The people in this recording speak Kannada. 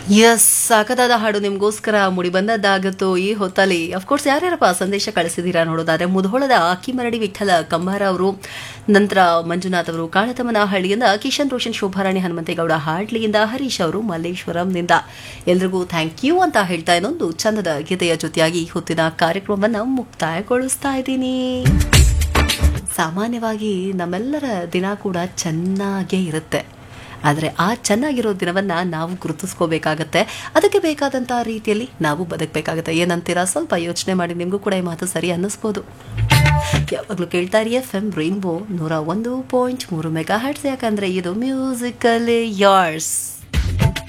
ಎಸ್ ಸಾಕದಾದ ಹಾಡು ನಿಮ್ಗೋಸ್ಕರ ಮುಡಿ ಬಂದದ್ದಾಗತ್ತೋ ಈ ಹೊತ್ತಲ್ಲಿ ಅಫ್ಕೋರ್ಸ್ ಯಾರ್ಯಾರಪ್ಪ ಸಂದೇಶ ಕಳಿಸಿದ್ದೀರಾ ನೋಡೋದಾದ್ರೆ ಮುಧೋಳದ ಅಕ್ಕಿಮರಡಿ ವಿಠಲ ಕಂಬಾರ ಅವರು ನಂತರ ಮಂಜುನಾಥ್ ಅವರು ಕಾಳತಮ್ಮನಹಳ್ಳಿಯಿಂದ ಕಿಶನ್ ರೋಷನ್ ಶೋಭಾರಾಣಿ ಹನುಮಂತೇಗೌಡ ಹಾಡ್ಲಿಯಿಂದ ಹರೀಶ್ ಅವರು ಮಲ್ಲೇಶ್ವರಂನಿಂದ ಎಲ್ರಿಗೂ ಥ್ಯಾಂಕ್ ಯು ಅಂತ ಹೇಳ್ತಾ ಇನ್ನೊಂದು ಚಂದದ ಗೀತೆಯ ಜೊತೆಯಾಗಿ ಈ ಹೊತ್ತಿನ ಕಾರ್ಯಕ್ರಮವನ್ನು ಮುಕ್ತಾಯಗೊಳಿಸ್ತಾ ಇದ್ದೀನಿ ಸಾಮಾನ್ಯವಾಗಿ ನಮ್ಮೆಲ್ಲರ ದಿನ ಕೂಡ ಚೆನ್ನಾಗೇ ಇರುತ್ತೆ ಆದರೆ ಆ ಚೆನ್ನಾಗಿರೋ ದಿನವನ್ನು ನಾವು ಗುರುತಿಸ್ಕೋಬೇಕಾಗತ್ತೆ ಅದಕ್ಕೆ ಬೇಕಾದಂಥ ರೀತಿಯಲ್ಲಿ ನಾವು ಬದುಕಬೇಕಾಗತ್ತೆ ಏನಂತೀರಾ ಸ್ವಲ್ಪ ಯೋಚನೆ ಮಾಡಿ ನಿಮಗೂ ಕೂಡ ಈ ಮಾತು ಸರಿ ಅನ್ನಿಸ್ಬೋದು ಯಾವಾಗಲೂ ಕೇಳ್ತಾ ಇರಿ ಎಫ್ ಎಂ ರೈನ್ಬೋ ನೂರ ಒಂದು ಪಾಯಿಂಟ್ ಮೂರು ಮೆಗಾ ಹ್ಯಾಟ್ಸ್ ಯಾಕಂದರೆ ಇದು ಮ್ಯೂಸಿಕಲಿ ಯಾರ್ಸ್